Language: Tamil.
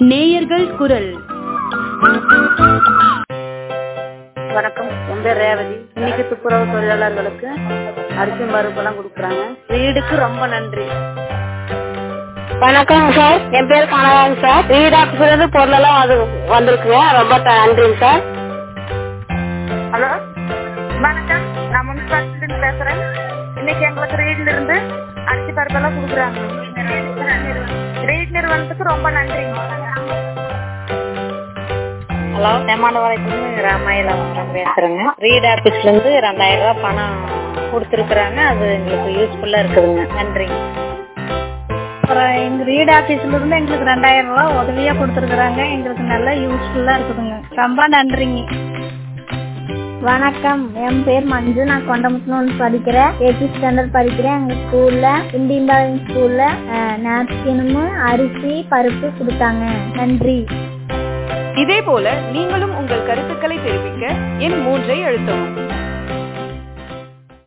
நேயர்கள் குரல் வணக்கம் என் பேர் ரேவதி இன்னைக்கு துப்புரவு தொழிலாளர்களுக்கு அரிசி பருப்பெல்லாம் கொடுக்குறாங்க வீடுக்கு ரொம்ப நன்றி வணக்கம் சார் என் பேர் கனகாங்க சார் வீடு ஆஃபீஸ்ல இருந்து பொருளெல்லாம் அது வந்திருக்குங்க ரொம்ப நன்றிங்க சார் ஹலோ வணக்கம் நான் முனிசிபாலிட்டிலிருந்து பேசுறேன் இன்னைக்கு எங்களுக்கு ரீட்ல இருந்து அரிசி பருப்பெல்லாம் கொடுக்குறாங்க ரீட் நிறுவனத்துக்கு ரொம்ப நன்றிங்க ஹலோ தேமாண்டவாளையத்துலேருந்து ராமாயிலம் பேசுறேங்க ரீட் ஆஃபீஸ்ல இருந்து ரெண்டாயிரம் ரூபாய் பணம் கொடுத்துருக்குறாங்க அது எங்களுக்கு யூஸ்ஃபுல்லா இருக்குதுங்க நன்றிங்க அப்புறம் எங்க ரீட் ஆபீஸ்ல இருந்து எங்களுக்கு ரெண்டாயிரம் ரூபாய் உதவியா கொடுத்துருக்காங்க எங்களுக்கு நல்லா யூஸ்ஃபுல்லா இருக்குதுங்க ரொம்ப நன்றிங்க வணக்கம் என் பேர் மஞ்சு நான் கொண்டமுத்தனூர் படிக்கிறேன் எயித்து ஸ்டாண்டர்ட் படிக்கிறேன் எங்க ஸ்கூல்ல இந்தியன் பாலிங் ஸ்கூல்ல நாப்கினும் அரிசி பருப்பு கொடுத்தாங்க நன்றி இதே போல நீங்களும் உங்கள் கருத்துக்களை தெரிவிக்க எண் மூன்றை அழுத்தவும்